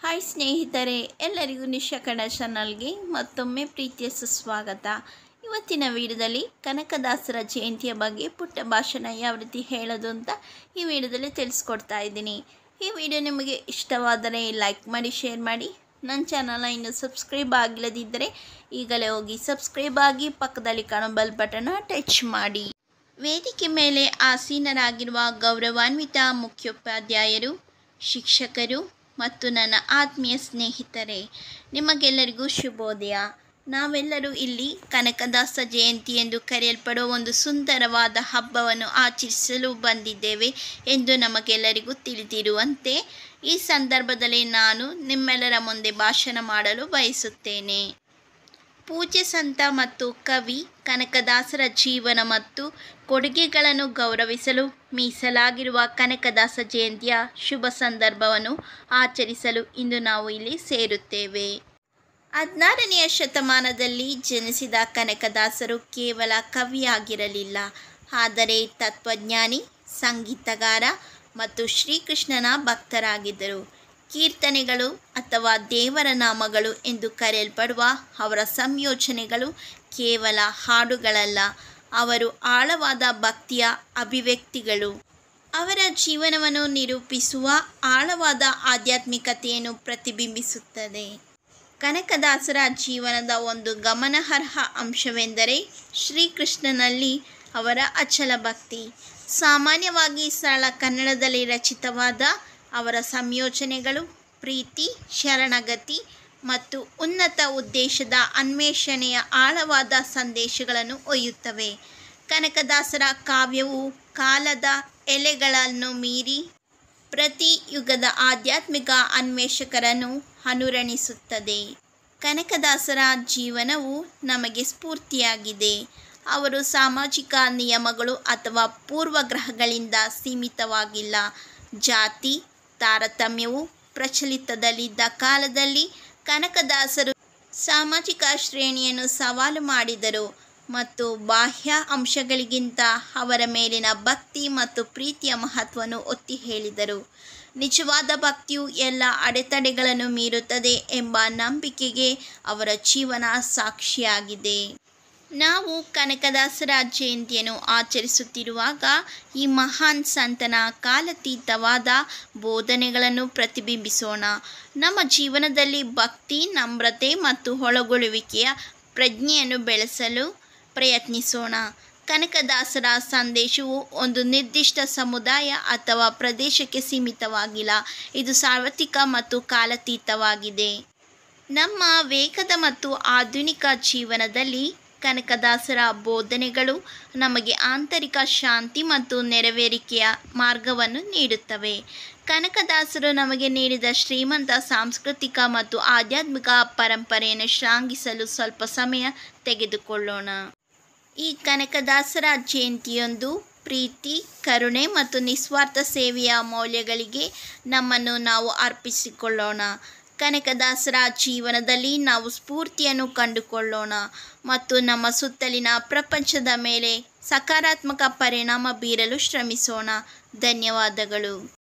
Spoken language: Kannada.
ಹಾಯ್ ಸ್ನೇಹಿತರೆ ಎಲ್ಲರಿಗೂ ನಿಶಾ ಕನ್ನಡ ಚಾನಲ್ಗೆ ಮತ್ತೊಮ್ಮೆ ಪ್ರೀತಿಯ ಸುಸ್ವಾಗತ ಇವತ್ತಿನ ವಿಡಿಯೋದಲ್ಲಿ ಕನಕದಾಸರ ಜಯಂತಿಯ ಬಗ್ಗೆ ಪುಟ್ಟ ಭಾಷಣ ಯಾವ ರೀತಿ ಹೇಳೋದು ಅಂತ ಈ ವಿಡಿಯೋದಲ್ಲಿ ತಿಳಿಸ್ಕೊಡ್ತಾ ಇದ್ದೀನಿ ಈ ವಿಡಿಯೋ ನಿಮಗೆ ಇಷ್ಟವಾದರೆ ಲೈಕ್ ಮಾಡಿ ಶೇರ್ ಮಾಡಿ ನನ್ನ ಚಾನಲ್ನ ಇನ್ನು ಸಬ್ಸ್ಕ್ರೈಬ್ ಆಗಿಲ್ಲದಿದ್ದರೆ ಈಗಲೇ ಹೋಗಿ ಸಬ್ಸ್ಕ್ರೈಬ್ ಆಗಿ ಪಕ್ಕದಲ್ಲಿ ಕಾಣೋ ಬೆಲ್ ಬಟನ್ನ ಟಚ್ ಮಾಡಿ ವೇದಿಕೆ ಮೇಲೆ ಆಸೀನರಾಗಿರುವ ಗೌರವಾನ್ವಿತ ಮುಖ್ಯೋಪಾಧ್ಯಾಯರು ಶಿಕ್ಷಕರು ಮತ್ತು ನನ್ನ ಆತ್ಮೀಯ ಸ್ನೇಹಿತರೆ ನಿಮಗೆಲ್ಲರಿಗೂ ಶುಭೋದಯ ನಾವೆಲ್ಲರೂ ಇಲ್ಲಿ ಕನಕದಾಸ ಜಯಂತಿ ಎಂದು ಕರೆಯಲ್ಪಡುವ ಒಂದು ಸುಂದರವಾದ ಹಬ್ಬವನ್ನು ಆಚರಿಸಲು ಬಂದಿದ್ದೇವೆ ಎಂದು ನಮಗೆಲ್ಲರಿಗೂ ತಿಳಿದಿರುವಂತೆ ಈ ಸಂದರ್ಭದಲ್ಲಿ ನಾನು ನಿಮ್ಮೆಲ್ಲರ ಮುಂದೆ ಭಾಷಣ ಮಾಡಲು ಬಯಸುತ್ತೇನೆ ಪೂಜ್ಯ ಸಂತ ಮತ್ತು ಕವಿ ಕನಕದಾಸರ ಜೀವನ ಮತ್ತು ಕೊಡುಗೆಗಳನ್ನು ಗೌರವಿಸಲು ಮೀಸಲಾಗಿರುವ ಕನಕದಾಸ ಜಯಂತಿಯ ಶುಭ ಸಂದರ್ಭವನ್ನು ಆಚರಿಸಲು ಇಂದು ನಾವು ಇಲ್ಲಿ ಸೇರುತ್ತೇವೆ ಹದಿನಾರನೆಯ ಶತಮಾನದಲ್ಲಿ ಜನಿಸಿದ ಕನಕದಾಸರು ಕೇವಲ ಕವಿಯಾಗಿರಲಿಲ್ಲ ಆದರೆ ತತ್ವಜ್ಞಾನಿ ಸಂಗೀತಗಾರ ಮತ್ತು ಶ್ರೀಕೃಷ್ಣನ ಭಕ್ತರಾಗಿದ್ದರು ಕೀರ್ತನೆಗಳು ಅಥವಾ ದೇವರ ನಾಮಗಳು ಎಂದು ಕರೆಯಲ್ಪಡುವ ಅವರ ಸಂಯೋಜನೆಗಳು ಕೇವಲ ಹಾಡುಗಳಲ್ಲ ಅವರು ಆಳವಾದ ಭಕ್ತಿಯ ಅಭಿವ್ಯಕ್ತಿಗಳು ಅವರ ಜೀವನವನ್ನು ನಿರೂಪಿಸುವ ಆಳವಾದ ಆಧ್ಯಾತ್ಮಿಕತೆಯನ್ನು ಪ್ರತಿಬಿಂಬಿಸುತ್ತದೆ ಕನಕದಾಸರ ಜೀವನದ ಒಂದು ಗಮನಾರ್ಹ ಅಂಶವೆಂದರೆ ಶ್ರೀಕೃಷ್ಣನಲ್ಲಿ ಅವರ ಅಚಲ ಭಕ್ತಿ ಸಾಮಾನ್ಯವಾಗಿ ಸರಳ ಕನ್ನಡದಲ್ಲಿ ರಚಿತವಾದ ಅವರ ಸಂಯೋಜನೆಗಳು ಪ್ರೀತಿ ಶರಣಗತಿ ಮತ್ತು ಉನ್ನತ ಉದ್ದೇಶದ ಅನ್ವೇಷಣೆಯ ಆಳವಾದ ಸಂದೇಶಗಳನ್ನು ಒಯ್ಯುತ್ತವೆ ಕನಕದಾಸರ ಕಾವ್ಯವು ಕಾಲದ ಎಲೆಗಳನ್ನು ಮೀರಿ ಪ್ರತಿ ಯುಗದ ಆಧ್ಯಾತ್ಮಿಕ ಅನ್ವೇಷಕರನ್ನು ಅನುರಣಿಸುತ್ತದೆ ಕನಕದಾಸರ ಜೀವನವು ನಮಗೆ ಸ್ಫೂರ್ತಿಯಾಗಿದೆ ಅವರು ಸಾಮಾಜಿಕ ನಿಯಮಗಳು ಅಥವಾ ಪೂರ್ವಗ್ರಹಗಳಿಂದ ಸೀಮಿತವಾಗಿಲ್ಲ ಜಾತಿ ತಾರತಮ್ಯವು ಪ್ರಚಲಿತದಲ್ಲಿದ್ದ ಕಾಲದಲ್ಲಿ ಕನಕದಾಸರು ಸಾಮಾಜಿಕ ಶ್ರೇಣಿಯನ್ನು ಸವಾಲು ಮಾಡಿದರು ಮತ್ತು ಬಾಹ್ಯ ಅಂಶಗಳಿಗಿಂತ ಅವರ ಮೇಲಿನ ಭಕ್ತಿ ಮತ್ತು ಪ್ರೀತಿಯ ಮಹತ್ವವನ್ನು ಒತ್ತಿ ಹೇಳಿದರು ನಿಜವಾದ ಭಕ್ತಿಯು ಎಲ್ಲ ಅಡೆತಡೆಗಳನ್ನು ಮೀರುತ್ತದೆ ಎಂಬ ನಂಬಿಕೆಗೆ ಅವರ ಜೀವನ ಸಾಕ್ಷಿಯಾಗಿದೆ ನಾವು ಕನಕದಾಸರ ಜಯಂತಿಯನ್ನು ಆಚರಿಸುತ್ತಿರುವಾಗ ಈ ಮಹಾನ್ ಸಂತನ ಕಾಲತೀತವಾದ ಬೋಧನೆಗಳನ್ನು ಪ್ರತಿಬಿಂಬಿಸೋಣ ನಮ್ಮ ಜೀವನದಲ್ಲಿ ಭಕ್ತಿ ನಮ್ರತೆ ಮತ್ತು ಒಳಗೊಳ್ಳುವಿಕೆಯ ಪ್ರಜ್ಞೆಯನ್ನು ಬೆಳೆಸಲು ಪ್ರಯತ್ನಿಸೋಣ ಕನಕದಾಸರ ಸಂದೇಶವು ಒಂದು ನಿರ್ದಿಷ್ಟ ಸಮುದಾಯ ಅಥವಾ ಪ್ರದೇಶಕ್ಕೆ ಸೀಮಿತವಾಗಿಲ್ಲ ಇದು ಸಾರ್ವತ್ರಿಕ ಮತ್ತು ಕಾಲತೀತವಾಗಿದೆ ನಮ್ಮ ವೇಗದ ಮತ್ತು ಆಧುನಿಕ ಜೀವನದಲ್ಲಿ ಕನಕದಾಸರ ಬೋಧನೆಗಳು ನಮಗೆ ಆಂತರಿಕ ಶಾಂತಿ ಮತ್ತು ನೆರವೇರಿಕೆಯ ಮಾರ್ಗವನ್ನು ನೀಡುತ್ತವೆ ಕನಕದಾಸರು ನಮಗೆ ನೀಡಿದ ಶ್ರೀಮಂತ ಸಾಂಸ್ಕೃತಿಕ ಮತ್ತು ಆಧ್ಯಾತ್ಮಿಕ ಪರಂಪರೆಯನ್ನು ಶ್ಲಾಘಿಸಲು ಸ್ವಲ್ಪ ಸಮಯ ತೆಗೆದುಕೊಳ್ಳೋಣ ಈ ಕನಕದಾಸರ ಜಯಂತಿಯೊಂದು ಪ್ರೀತಿ ಕರುಣೆ ಮತ್ತು ನಿಸ್ವಾರ್ಥ ಸೇವೆಯ ಮೌಲ್ಯಗಳಿಗೆ ನಮ್ಮನ್ನು ನಾವು ಅರ್ಪಿಸಿಕೊಳ್ಳೋಣ ಕನಕದಾಸರ ಜೀವನದಲ್ಲಿ ನಾವು ಸ್ಫೂರ್ತಿಯನ್ನು ಕಂಡುಕೊಳ್ಳೋಣ ಮತ್ತು ನಮ್ಮ ಸುತ್ತಲಿನ ಪ್ರಪಂಚದ ಮೇಲೆ ಸಕಾರಾತ್ಮಕ ಪರಿಣಾಮ ಬೀರಲು ಶ್ರಮಿಸೋಣ ಧನ್ಯವಾದಗಳು